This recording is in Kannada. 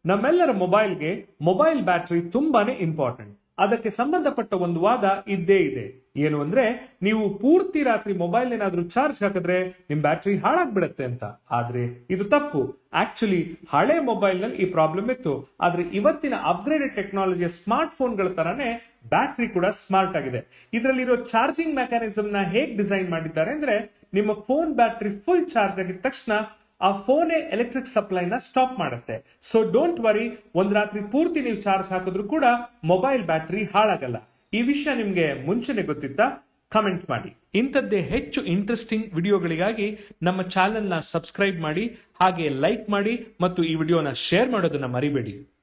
ನಮ್ಮೆಲ್ಲರ ಮೊಬೈಲ್ಗೆ ಮೊಬೈಲ್ ಬ್ಯಾಟರಿ ತುಂಬಾನೇ ಇಂಪಾರ್ಟೆಂಟ್ ಅದಕ್ಕೆ ಸಂಬಂಧಪಟ್ಟ ಒಂದು ವಾದ ಇದ್ದೇ ಇದೆ ಏನು ಅಂದ್ರೆ ನೀವು ಪೂರ್ತಿ ರಾತ್ರಿ ಮೊಬೈಲ್ ಏನಾದ್ರೂ ಚಾರ್ಜ್ ಹಾಕಿದ್ರೆ ನಿಮ್ ಬ್ಯಾಟರಿ ಹಾಳಾಗ್ಬಿಡತ್ತೆ ಅಂತ ಆದ್ರೆ ಇದು ತಪ್ಪು ಆಕ್ಚುಲಿ ಹಳೆ ಮೊಬೈಲ್ ನಲ್ಲಿ ಈ ಪ್ರಾಬ್ಲಮ್ ಇತ್ತು ಆದ್ರೆ ಇವತ್ತಿನ ಅಪ್ಗ್ರೇಡೆಡ್ ಟೆಕ್ನಾಲಜಿಯ ಸ್ಮಾರ್ಟ್ ಫೋನ್ಗಳ ತರಾನೇ ಬ್ಯಾಟರಿ ಕೂಡ ಸ್ಮಾರ್ಟ್ ಆಗಿದೆ ಇದರಲ್ಲಿರೋ ಚಾರ್ಜಿಂಗ್ ಮೆಕ್ಯಾನಿಸಮ್ ನ ಹೇಗ್ ಡಿಸೈನ್ ಮಾಡಿದ್ದಾರೆ ಅಂದ್ರೆ ನಿಮ್ಮ ಫೋನ್ ಬ್ಯಾಟರಿ ಫುಲ್ ಚಾರ್ಜ್ ಆಗಿದ ತಕ್ಷಣ ಆ ಫೋನೇ ಎಲೆಕ್ಟ್ರಿಕ್ ಸಪ್ಲೈನ ಸ್ಟಾಪ್ ಮಾಡುತ್ತೆ ಸೊ ಡೋಂಟ್ ವರಿ ಒಂದ್ ರಾತ್ರಿ ಪೂರ್ತಿ ನೀವು ಚಾರ್ಜ್ ಹಾಕಿದ್ರು ಕೂಡ ಮೊಬೈಲ್ ಬ್ಯಾಟರಿ ಹಾಳಾಗಲ್ಲ ಈ ವಿಷಯ ನಿಮ್ಗೆ ಮುಂಚೆನೆ ಗೊತ್ತಿತ್ತಾ ಕಮೆಂಟ್ ಮಾಡಿ ಇಂಥದ್ದೇ ಹೆಚ್ಚು ಇಂಟ್ರೆಸ್ಟಿಂಗ್ ವಿಡಿಯೋಗಳಿಗಾಗಿ ನಮ್ಮ ಚಾನೆಲ್ನ ಸಬ್ಸ್ಕ್ರೈಬ್ ಮಾಡಿ ಹಾಗೆ ಲೈಕ್ ಮಾಡಿ ಮತ್ತು ಈ ವಿಡಿಯೋನ ಶೇರ್ ಮಾಡೋದನ್ನ ಮರಿಬೇಡಿ